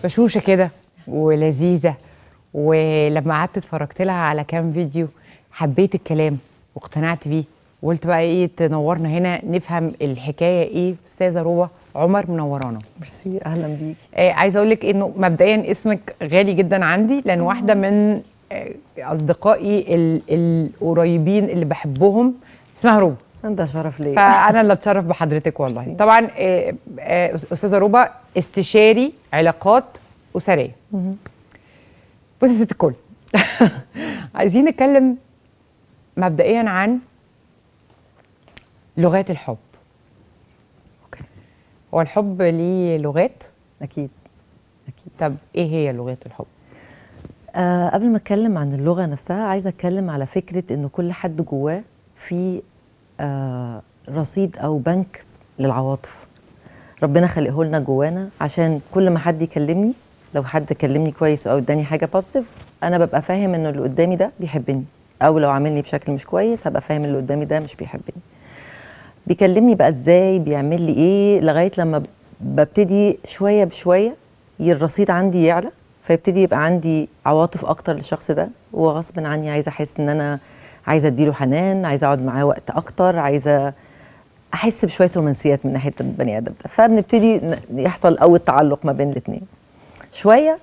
بشوشه كده ولذيذه ولما قعدت اتفرجت لها على كام فيديو حبيت الكلام واقتنعت بيه وقلت بقى ايه تنورنا هنا نفهم الحكايه ايه استاذه روبه عمر منورانا ميرسي اهلا بيكي آه عايزه اقول لك انه مبدئيا اسمك غالي جدا عندي لان واحده من آه اصدقائي ال- القريبين اللي بحبهم اسمها روبه ده شرف ليا فانا اللي اتشرف بحضرتك والله ميرسي. طبعا آه، آه، استاذه روبه استشاري علاقات اسريه بصي يا ست الكل عايزين نتكلم مبدئيا عن لغات الحب اوكي هو الحب ليه لغات اكيد اكيد طب ايه هي لغات الحب آه قبل ما اتكلم عن اللغه نفسها عايزه اتكلم على فكره ان كل حد جواه في آه رصيد او بنك للعواطف ربنا خلقه لنا جوانا عشان كل ما حد يكلمني لو حد كلمني كويس او اداني حاجه بوزيتيف انا ببقى فاهم ان اللي قدامي ده بيحبني او لو عاملني بشكل مش كويس هبقى فاهم اللي قدامي ده مش بيحبني بيكلمني بقى ازاي بيعمل لي ايه لغايه لما ببتدي شويه بشويه ي- الرصيد عندي يعلى فيبتدي يبقى عندي عواطف اكتر للشخص ده وغصب عني عايزه احس ان انا عايزه اديله حنان عايزه اقعد معاه وقت اكتر عايزه احس بشويه رومانسيات من ناحيه البني ادم ده فبنبتدي ن- يحصل اول تعلق ما بين الاثنين شويه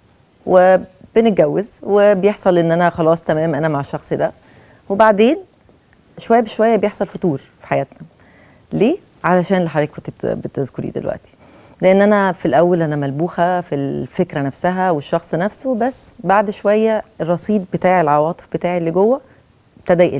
وبنتجوز وبيحصل ان انا خلاص تمام انا مع الشخص ده وبعدين شويه بشويه بيحصل فتور في حياتنا ليه علشان اللي حضرتك كنت بت- بتذكريه دلوقتي لان انا في الاول انا ملبوخه في الفكره نفسها والشخص نفسه بس بعد شويه الرصيد بتاع العواطف بتاعي اللي جوه ابتدى يقل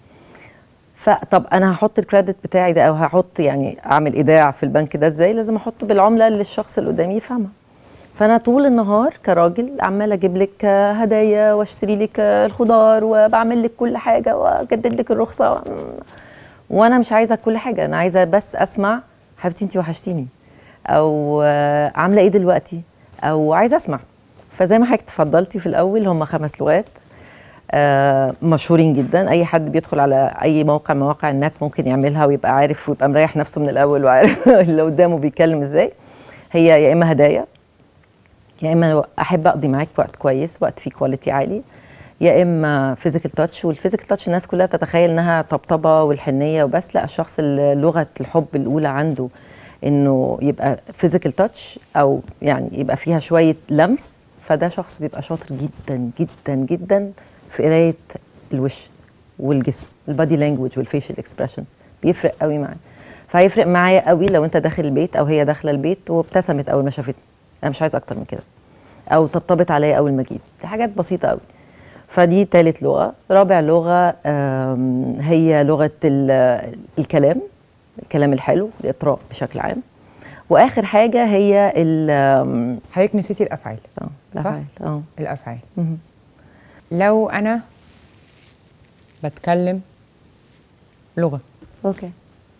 فطب انا هحط الكريدت بتاعي ده او هحط يعني اعمل ايداع في البنك ده ازاي لازم احطه بالعمله اللي الشخص اللي قدامي يفهمها فانا طول النهار كراجل عماله اجيب لك هدايا واشتري لك الخضار وبعمل لك كل حاجه واجدد لك الرخصه وانا مش عايزه كل حاجه انا عايزه بس اسمع حبيبتي انت وحشتيني او آه، عامله ايه دلوقتي او عايزه اسمع فزي ما حضرتك اتفضلتي في الاول هم خمس لغات آه، مشهورين جدا اي حد بيدخل على اي موقع من مواقع النت ممكن يعملها ويبقى عارف ويبقى مريح نفسه من الاول وعارف اللي قدامه بيتكلم ازاي هي يا اما هدايا يا اما احب اقضي معاك وقت كويس وقت فيه كواليتي عالي يا اما فيزيكال تاتش والفيزيكال تاتش الناس كلها بتتخيل انها طبطبه والحنيه وبس لا الشخص اللي لغه الحب الاولى عنده انه يبقى فيزيكال تاتش او يعني يبقى فيها شويه لمس فده شخص بيبقى شاطر جدا جدا جدا في قرايه الوش والجسم البادي لانجوج والفيشل اكسبريشنز بيفرق قوي معاه فهيفرق معايا قوي لو انت داخل البيت او هي داخله البيت وابتسمت اول ما شافتني انا مش عايز اكتر من كده او طبطبت عليا اول ما جيت دي حاجات بسيطه قوي فدي ثالث لغه رابع لغه آم، هي لغه ال- الكلام الكلام الحلو الاطراء بشكل عام واخر حاجه هي ال آم، حضرتك نسيتي الافعال اه الأفعال. اه الافعال مهم. لو انا بتكلم لغه اوكي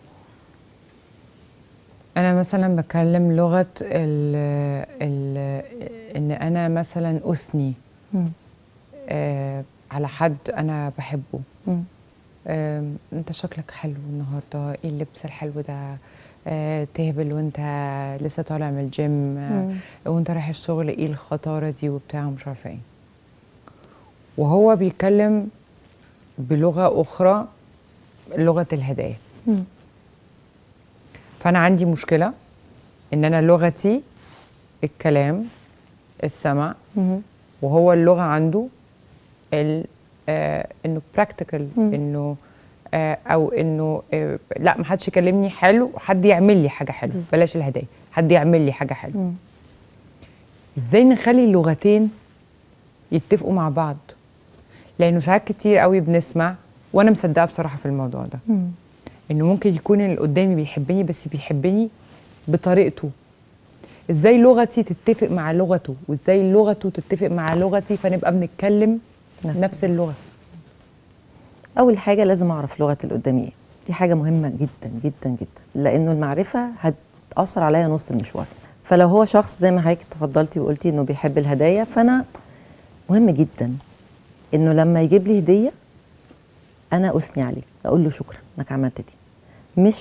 انا مثلا بتكلم لغه ال ال ان انا مثلا اثني مم. آه على حد انا بحبه مم. آم، انت شكلك حلو النهارده ايه اللبس الحلو ده آه تهبل وانت لسه طالع من الجيم آه مم. وانت رايح الشغل ايه الخطاره دي وبتاع ومش عارفه ايه وهو بيتكلم بلغه اخرى لغه الهدايا مم. فانا عندي مشكله ان انا لغتي الكلام السمع مهم. وهو اللغه عنده ال آه انه براكتيكال مم. انه آه او انه آه لا ما حدش يكلمني حلو حد يعمل لي حاجه حلوه بالظبط. بلاش الهدايا حد يعمل لي حاجه حلوه مم. ازاي نخلي اللغتين يتفقوا مع بعض لانه ساعات كتير قوي بنسمع وانا مصدقه بصراحه في الموضوع ده مم. انه ممكن يكون اللي قدامي بيحبني بس بيحبني بطريقته ازاي لغتي تتفق مع لغته وازاي لغته تتفق مع لغتي فنبقى بنتكلم نفس نفس اللغه اول حاجه لازم اعرف لغه اللي قدامي ايه دي حاجه مهمه جدا جدا جدا لانه المعرفه هتاثر عليا نص المشوار فلو هو شخص زي ما حضرتك تفضلتي وقلتي انه بيحب الهدايا فانا مهم جدا انه لما يجيب لي هديه انا اثني عليه اقول له شكرا انك عملت دي مش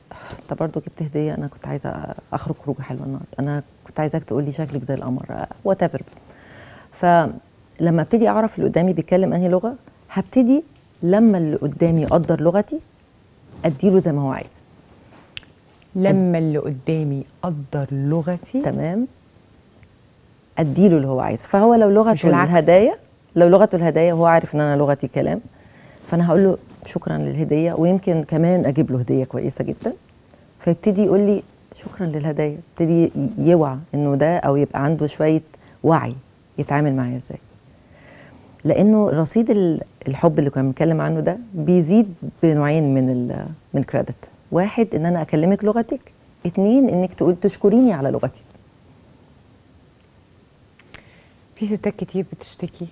انت برضه جبت هديه انا كنت عايزه اخرج خروجه حلوه النهارده انا كنت عايزاك تقول لي شكلك زي القمر وات ايفر فلما ابتدي اعرف اللي قدامي بيتكلم انهي لغه هبتدي لما اللي قدامي يقدر لغتي اديله زي ما هو عايز لما اللي قدامي قدر لغتي تمام اديله اللي هو عايزه فهو لو مش لغته العكس. الهدايا لو لغته الهدايا وهو عارف ان انا لغتي كلام فانا هقول له شكرا للهديه ويمكن كمان اجيب له هديه كويسه جدا فيبتدي يقول لي شكرا للهدايا يبتدي ي- يوعى انه ده او يبقى عنده شويه وعي يتعامل معايا ازاي لانه رصيد ال- الحب اللي كنا بنتكلم عنه ده بيزيد بنوعين من ال من الكريدت واحد ان انا اكلمك لغتك اتنين انك تقول تشكريني على لغتي في ستات كتير بتشتكي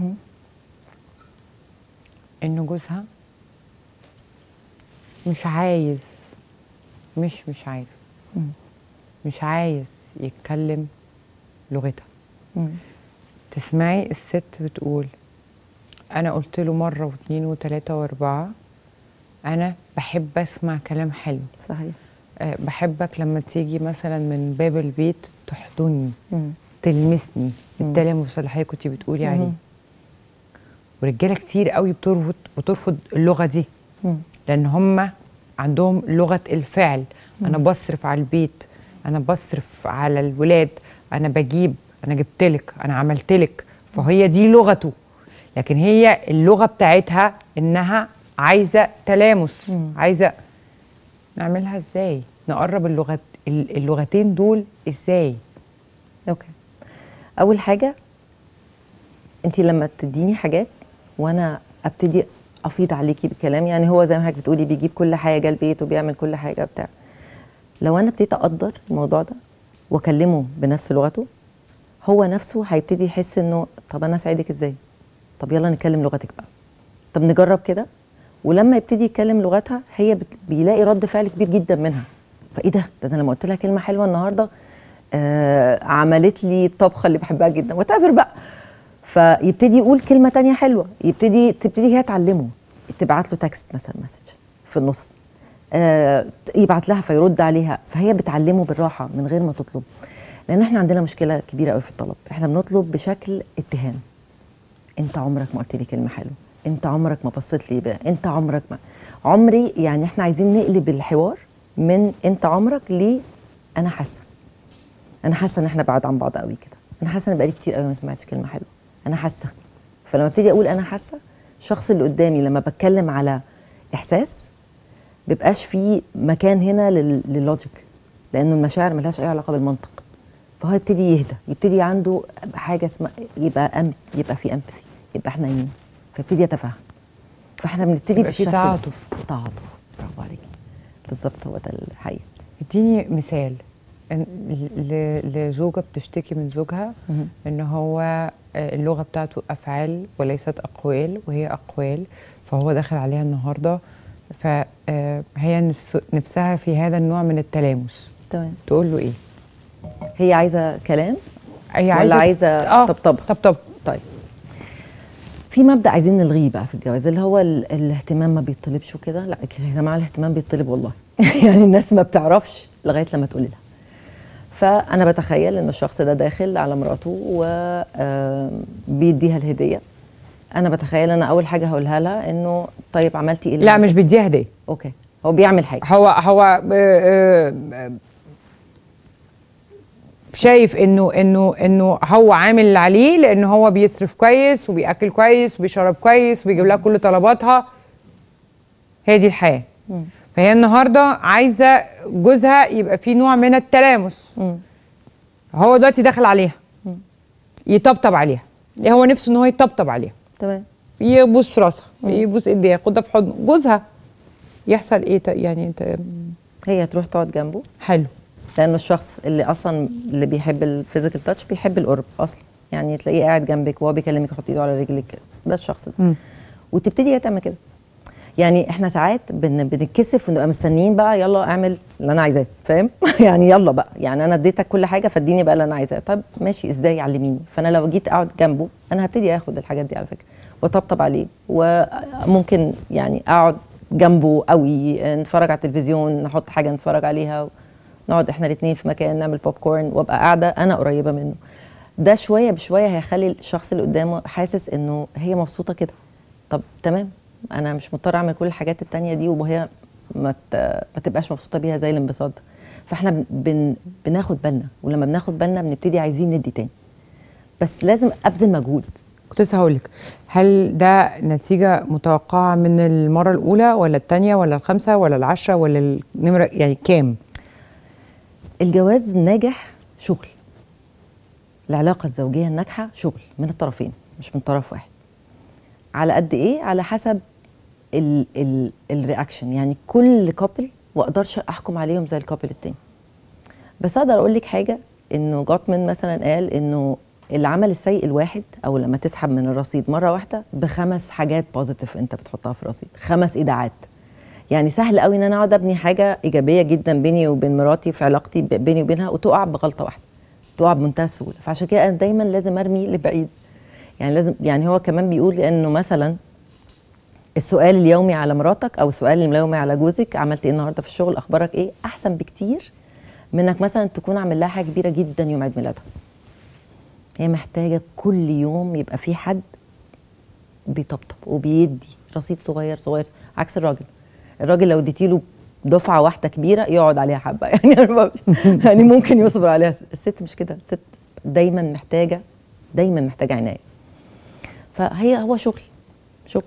ان جوزها مش عايز مش مش عارف مش عايز يتكلم لغتها تسمعي الست بتقول انا قلت له مره واثنين وثلاثه واربعه انا بحب اسمع كلام حلو صحيح أه بحبك لما تيجي مثلا من باب البيت تحضني تلمسني التلامس اللي حضرتك كنت بتقولي عليه ورجاله كتير قوي بترفض بترفض اللغه دي لان هم عندهم لغه الفعل انا بصرف على البيت انا بصرف على الولاد انا بجيب انا جبت لك انا عملت لك فهي دي لغته لكن هي اللغه بتاعتها انها عايزه تلامس عايزه نعملها ازاي نقرب اللغات اللغتين دول ازاي اوكي اول حاجه انت لما تديني حاجات وانا ابتدي افيض عليكي بالكلام يعني هو زي ما حضرتك بتقولي بيجيب كل حاجه البيت وبيعمل كل حاجه بتاع لو انا ابتديت اقدر الموضوع ده واكلمه بنفس لغته هو نفسه هيبتدي يحس انه طب انا اساعدك ازاي طب يلا نتكلم لغتك بقى طب نجرب كده ولما يبتدي يتكلم لغتها هي بت... بيلاقي رد فعل كبير جدا منها فايه ده ده انا لما قلت لها كلمه حلوه النهارده آه عملت لي الطبخه اللي بحبها جدا وات بقى فيبتدي يقول كلمه تانية حلوه يبتدي تبتدي هي تعلمه تبعت له تكست مثلا مسج في النص آه يبعت لها فيرد عليها فهي بتعلمه بالراحه من غير ما تطلب لان احنا عندنا مشكله كبيره قوي في الطلب احنا بنطلب بشكل اتهام انت عمرك ما قلت لي كلمه حلوه انت عمرك ما بصيت لي بقى انت عمرك ما عمري يعني احنا عايزين نقلب الحوار من انت عمرك ل انا حاسه انا حاسه ان احنا بعاد عن بعض قوي كده انا حاسه ان بقالي كتير قوي ما سمعتش كلمه حلوه انا حاسه فلما ابتدي اقول انا حاسه الشخص اللي قدامي لما بتكلم على احساس بيبقاش في مكان هنا لل- لللوجيك لان المشاعر ملهاش اي علاقه بالمنطق فهو يبتدي يهدى يبتدي عنده حاجه اسمها يبقى أم يبقى في امباثي يبقى حنين فيبتدي يتفهم فاحنا بنبتدي يبقى في بالشكل ده. تعاطف. تعاطف برافو عليكي بالظبط هو ده الحقيقه اديني مثال إن- ل- لزوجة بتشتكي من زوجها مهم. ان هو آه، اللغة بتاعته افعال وليست اقوال وهي اقوال فهو داخل عليها النهاردة فهي نفس نفسها في هذا النوع من التلامس تمام تقول له ايه؟ هي عايزه كلام هي ولا عايزه اه طبطبه طبطب طيب في مبدا عايزين نلغيه بقى في الجواز اللي هو ال- الاهتمام ما بيطلبش وكده لا يا جماعه الاهتمام بيطلب والله يعني الناس ما بتعرفش لغايه لما تقولي لها فانا بتخيل ان الشخص ده داخل على مراته وبيديها الهديه انا بتخيل انا اول حاجه هقولها لها انه طيب عملتي ايه لا مش بيديها هدية اوكي هو بيعمل حاجه هو هو آه، آه، آه، شايف انه انه انه هو عامل اللي عليه لان هو بيصرف كويس وبياكل كويس وبيشرب كويس وبيجيب لها كل طلباتها هي دي الحياه فهي النهارده عايزه جوزها يبقى فيه نوع من التلامس مم. هو دلوقتي داخل عليها يطبطب عليها هو نفسه ان هو يطبطب عليها تمام يبوس راسها يبوس ايديها ياخدها في حضنه جوزها يحصل ايه ط- يعني انت هي تروح تقعد جنبه حلو لان الشخص اللي اصلا اللي بيحب الفيزيكال تاتش بيحب القرب اصلا يعني تلاقيه قاعد جنبك وهو بيكلمك يحط ايده على رجلك ده الشخص ده مم. وتبتدي هي تعمل كده يعني احنا ساعات بن بنتكسف ونبقى مستنيين بقى يلا اعمل اللي انا عايزاه فاهم يعني يلا بقى يعني انا اديتك كل حاجه فاديني بقى اللي انا عايزاه طب ماشي ازاي علميني فانا لو جيت اقعد جنبه انا هبتدي اخد الحاجات دي على فكره وطبطب عليه وممكن يعني اقعد جنبه قوي نتفرج على التلفزيون نحط حاجه نتفرج عليها نقعد احنا الاثنين في مكان نعمل بوب كورن وابقى قاعده انا قريبه منه ده شويه بشويه هيخلي الشخص اللي قدامه حاسس انه هي مبسوطه كده طب تمام انا مش مضطر اعمل كل الحاجات التانية دي وهي ما ت- ما تبقاش مبسوطه بيها زي الانبساط ده. فاحنا بن بناخد بالنا ولما بناخد بالنا بنبتدي عايزين ندي تاني بس لازم ابذل مجهود كنت لسه هقول لك هل ده نتيجه متوقعه من المره الاولى ولا الثانيه ولا الخامسه ولا العشره ولا النمره يعني كام الجواز ناجح شغل العلاقة الزوجية الناجحة شغل من الطرفين مش من طرف واحد على قد ايه على حسب ال ال الرياكشن يعني كل كابل واقدرش احكم عليهم زي الكابل التاني بس اقدر اقول لك حاجه انه جوتمان مثلا قال انه العمل السيء الواحد او لما تسحب من الرصيد مره واحده بخمس حاجات بوزيتيف انت بتحطها في الرصيد خمس ايداعات يعني سهل قوي ان انا اقعد ابني حاجه ايجابيه جدا بيني وبين مراتي في علاقتي ب- بيني وبينها وتقع بغلطه واحده تقع بمنتهى السهوله فعشان كده انا دايما لازم ارمي لبعيد يعني لازم يعني هو كمان بيقول انه مثلا السؤال اليومي على مراتك او السؤال اليومي على جوزك عملت ايه النهارده في الشغل اخبارك ايه احسن بكتير من انك مثلا تكون عامل لها حاجه كبيره جدا يوم عيد ميلادها هي محتاجه كل يوم يبقى في حد بيطبطب وبيدي رصيد صغير صغير عكس الراجل الراجل لو اديتي له دفعه واحده كبيره يقعد عليها حبه يعني أنا ما- يعني ممكن يصبر عليها الست مش كده الست دايما محتاجه دايما محتاجه عنايه فهي هو شغل شغل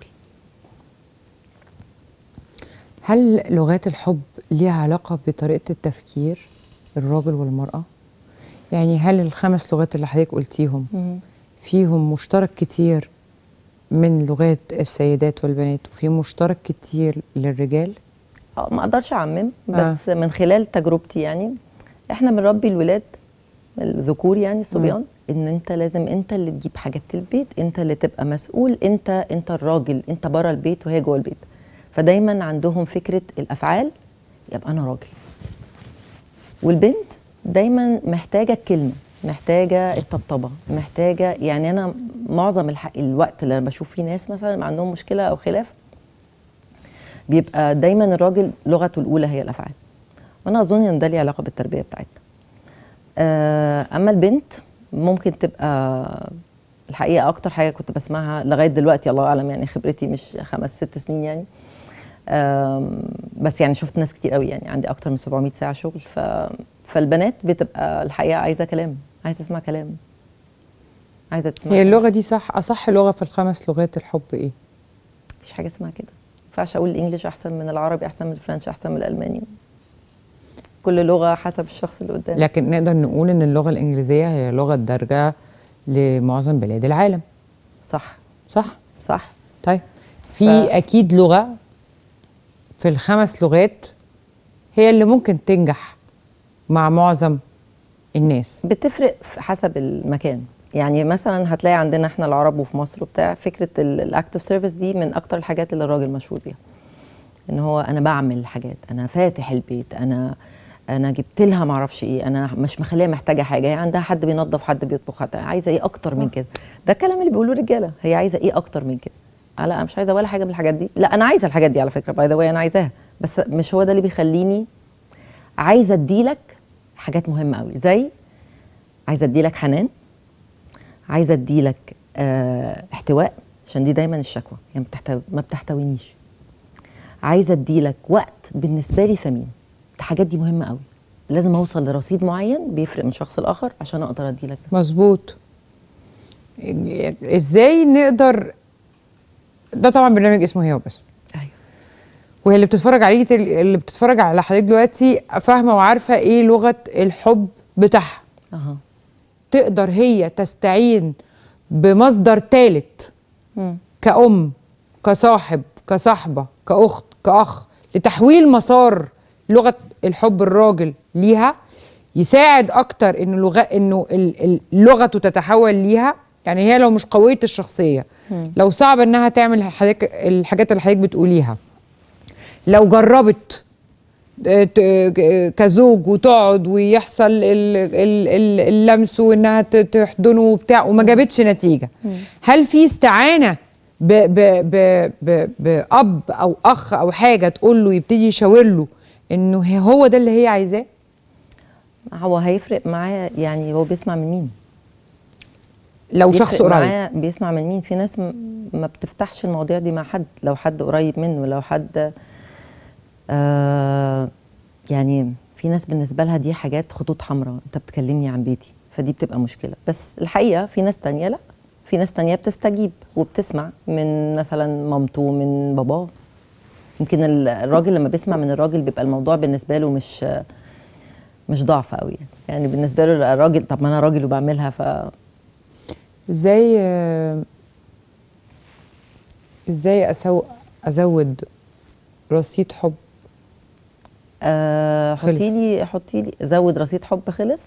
هل لغات الحب ليها علاقة بطريقة التفكير الراجل والمرأة؟ يعني هل الخمس لغات اللي حضرتك قلتيهم فيهم مشترك كتير من لغات السيدات والبنات وفي مشترك كتير للرجال؟ آه، ما اقدرش اعمم بس آه. من خلال تجربتي يعني احنا بنربي الولاد الذكور يعني الصبيان ان انت لازم انت اللي تجيب حاجات البيت انت اللي تبقى مسؤول انت انت الراجل انت بره البيت وهي جوه البيت فدايما عندهم فكره الافعال يبقى انا راجل والبنت دايما محتاجه الكلمه محتاجه الطبطبه محتاجه يعني انا معظم الح... الوقت اللي انا بشوف فيه ناس مثلا عندهم مشكله او خلاف بيبقى دايما الراجل لغته الاولى هي الافعال وانا اظن ان ده ليه علاقه بالتربيه بتاعتنا آه، اما البنت ممكن تبقى الحقيقه اكتر حاجه كنت بسمعها لغايه دلوقتي الله اعلم يعني خبرتي مش خمس ست سنين يعني آم، بس يعني شفت ناس كتير قوي يعني عندي اكتر من 700 ساعه شغل ف فالبنات بتبقى الحقيقه عايزه كلام عايزه تسمع كلام عايزه تسمع هي كلام. اللغة دي صح أصح لغة في الخمس لغات الحب إيه؟ مفيش حاجه اسمها كده ما ينفعش اقول الانجليش احسن من العربي احسن من الفرنش احسن من الالماني كل لغه حسب الشخص اللي قدامك لكن نقدر نقول إن اللغة الإنجليزية هي لغة دارجة لمعظم بلاد العالم صح صح؟ صح طيب في ف- اكيد لغه في الخمس لغات هي اللي ممكن تنجح مع معظم الناس بتفرق في حسب المكان يعني مثلا هتلاقي عندنا احنا العرب وفي مصر وبتاع فكره الاكتف سيرفيس دي من اكتر الحاجات اللي الراجل مشهور بيها ان هو انا بعمل حاجات انا فاتح البيت انا انا جبت لها ما اعرفش ايه انا مش مخليها محتاجه حاجه هي عندها حد بينظف حد بيطبخ حد عايزه ايه اكتر من كده ده الكلام اللي بيقولوه الرجاله هي عايزه ايه اكتر من كده آه لا انا مش عايزه ولا حاجه من الحاجات دي لا انا عايزه الحاجات دي على فكره باي ذا واي انا عايزاها بس مش هو ده اللي بيخليني عايزه اديلك حاجات مهمه قوي زي عايزه اديلك حنان عايزه اديلك آه احتواء عشان دي دايما الشكوى يعني بتحتوي ما بتحتوينيش عايزه اديلك وقت بالنسبه لي ثمين الحاجات دي مهمه قوي لازم اوصل لرصيد معين بيفرق من شخص لاخر عشان اقدر اديلك ده مظبوط ازاي نقدر ده طبعا برنامج اسمه هي وبس ايوه وهي اللي بتتفرج عليه اللي بتتفرج على حضرتك دلوقتي فاهمه وعارفه ايه لغه الحب بتاعها اها تقدر هي تستعين بمصدر ثالث مم. كأم كصاحب كصاحبة كأخت كأخ لتحويل مسار لغة الحب الراجل ليها يساعد أكتر إنه لغة إنه ال- ال- لغته تتحول ليها يعني هي لو مش قوية الشخصية لو صعب إنها تعمل حضرتك الحاجات اللي حضرتك بتقوليها لو جربت آه، ت- ك- كزوج وتقعد ويحصل ال- ال- ال- اللمس وانها ت- تحضنه وبتاع وما جابتش نتيجه هل في استعانه ب ب ب ب باب او اخ او حاجه تقول له يبتدي يشاور له انه هي- هو ده اللي هي عايزاه هو هيفرق معاه يعني هو بيسمع من مين لو بيفرق شخص قريب معاه بيسمع من مين في ناس م- ما بتفتحش المواضيع دي مع حد لو حد قريب منه لو حد آه يعني في ناس بالنسبه لها دي حاجات خطوط حمراء انت بتكلمني عن بيتي فدي بتبقى مشكله بس الحقيقه في ناس تانية لا في ناس تانية بتستجيب وبتسمع من مثلا مامته من باباه يمكن ال- الراجل لما بيسمع من الراجل بيبقى الموضوع بالنسبه له مش مش ضعف قوي يعني يعني بالنسبه له الراجل طب ما انا راجل وبعملها ف ازاي آه، ازاي أسو ازود رصيد حب آه، خلص. حطي لي حطي لي زود رصيد حب خلص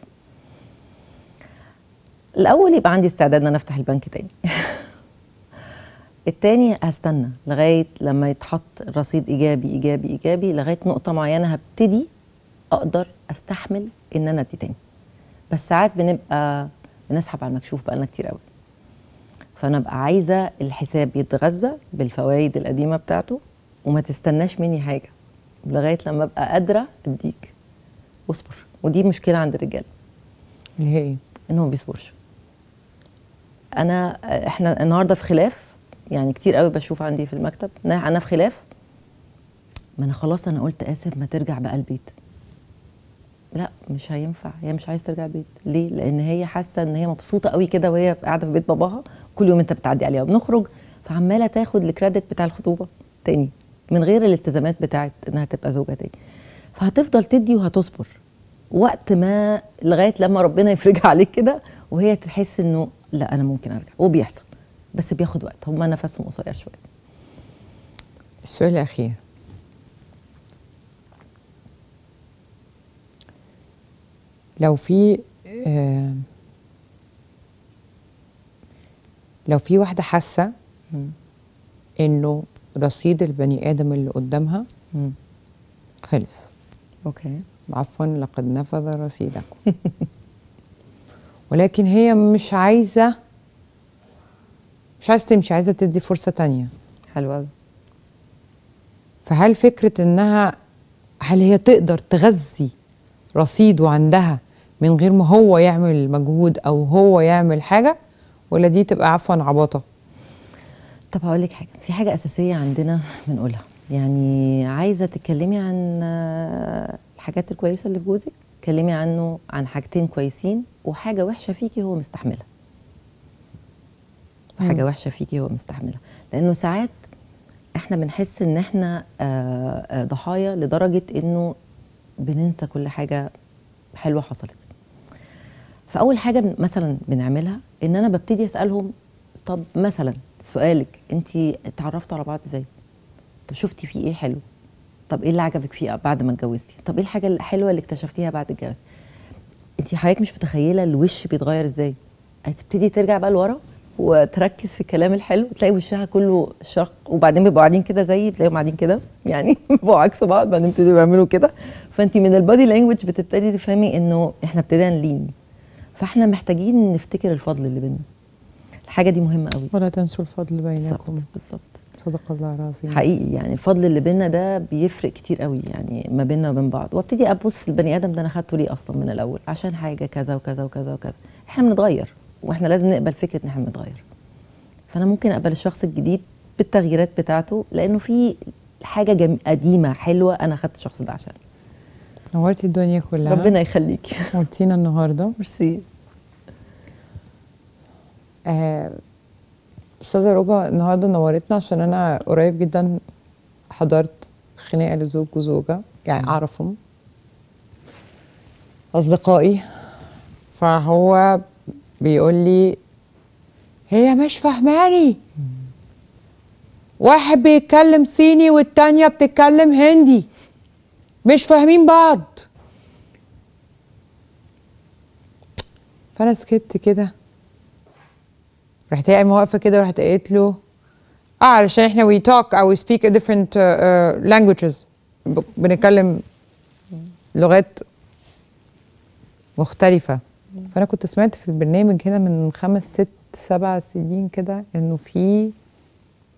الاول يبقى عندي استعداد ان انا افتح البنك تاني التاني هستنى لغايه لما يتحط رصيد ايجابي ايجابي ايجابي لغايه نقطه معينه هبتدي اقدر استحمل ان انا ادي تاني بس ساعات بنبقى بنسحب على المكشوف بقالنا كتير قوي فانا ابقى عايزه الحساب يتغذى بالفوائد القديمه بتاعته وما تستناش مني حاجه لغايه لما ابقى قادره اديك واصبر ودي مشكله عند الرجال اللي هي ايه انه ما بيصبرش انا احنا النهارده في خلاف يعني كتير قوي بشوف عندي في المكتب إن انا في خلاف ما انا خلاص انا قلت اسف ما ترجع بقى البيت لا مش هينفع هي مش عايزه ترجع البيت ليه لان هي حاسه ان هي مبسوطه قوي كده وهي قاعده في بيت باباها كل يوم انت بتعدي عليها وبنخرج فعماله تاخد الكريدت بتاع الخطوبه تاني من غير الالتزامات بتاعت انها تبقى زوجه تاني فهتفضل تدي وهتصبر وقت ما لغايه لما ربنا يفرجها عليك كده وهي تحس انه لا انا ممكن ارجع وبيحصل بس بياخد وقت هم نفسهم قصير شويه السؤال الاخير لو في آه لو في واحده حاسه مم. انه رصيد البني ادم اللي قدامها مم. خلص اوكي عفوا لقد نفذ رصيدكم ولكن هي مش عايزه مش عايزه تمشي عايزه تدي فرصه تانية حلو قوي فهل فكرة انها هل هي تقدر تغذي رصيده عندها من غير ما هو يعمل مجهود او هو يعمل حاجة ولا دي تبقى عفوا عباطة طب هقول لك حاجه في حاجه اساسيه عندنا بنقولها يعني عايزه تتكلمي عن آه، الحاجات الكويسه اللي في جوزك اتكلمي عنه عن حاجتين كويسين وحاجه وحشه فيكي هو مستحملها وحاجه مم. وحشه فيكي هو مستحملها لانه ساعات احنا بنحس ان احنا آه، آه، ضحايا لدرجه انه بننسى كل حاجه حلوه حصلت فاول حاجه بن- مثلا بنعملها ان انا ببتدي اسالهم طب مثلا سؤالك انت اتعرفتوا على بعض ازاي طب شفتي فيه ايه حلو طب ايه اللي عجبك فيه بعد ما اتجوزتي طب ايه الحاجه الحلوه اللي اكتشفتيها بعد الجواز انت حضرتك مش متخيله الوش بيتغير ازاي هتبتدي ترجع بقى لورا وتركز في الكلام الحلو تلاقي وشها كله شق وبعدين بيبقوا قاعدين كده زي تلاقيهم قاعدين كده يعني بيبقوا عكس بعض بعدين يبتدوا يعملوا كده فانت من البادي لانجوج بتبتدي تفهمي انه احنا ابتدينا نلين فاحنا محتاجين نفتكر الفضل اللي بينا الحاجه دي مهمه قوي ولا تنسوا الفضل بالظبط بينكم بالظبط صدق الله العظيم حقيقي يعني الفضل اللي بينا ده بيفرق كتير قوي يعني ما بيننا وبين بعض وابتدي ابص البني ادم ده انا خدته ليه اصلا من الاول عشان حاجه كذا وكذا وكذا وكذا احنا بنتغير واحنا لازم نقبل فكره ان احنا بنتغير فانا ممكن اقبل الشخص الجديد بالتغييرات بتاعته لانه في حاجه جم... قديمه حلوه انا خدت الشخص ده عشان نورتي الدنيا كلها ربنا يخليكي نورتينا النهارده ميرسي آه، استاذه ربا النهارده نورتنا عشان انا قريب جدا حضرت خناقه لزوج وزوجه يعني اعرفهم اصدقائي فهو بيقول لي هي مش فاهماني واحد بيتكلم صيني والتانية بتتكلم هندي مش فاهمين بعض فانا سكت كده رحت هي قايمه واقفه كده ورحت قالت له اه علشان احنا we talk او we speak a different uh, uh, languages ب- بنتكلم لغات مختلفة فأنا كنت سمعت في البرنامج هنا من خمس ست سبع سنين كده إنه في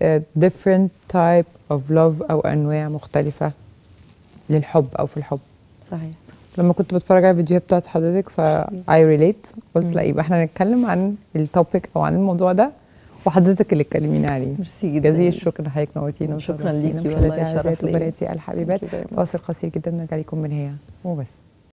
a different type of love او انواع مختلفه للحب او في الحب صحيح لما كنت بتفرج على الفيديوهات بتاعت حضرتك ف I relate قلت مم. لا يبقى احنا نتكلم عن التوبيك او عن الموضوع ده وحضرتك اللي تكلمينا عليه ميرسي جدا جزيل الشكر لحضرتك نورتينا شكراً وشرفتينا ليكي مشاهداتي والله، اعزائي شرف ليا. وبناتي الحبيبات Thank you very much. فاصل قصير جدا نرجع لكم من هي وبس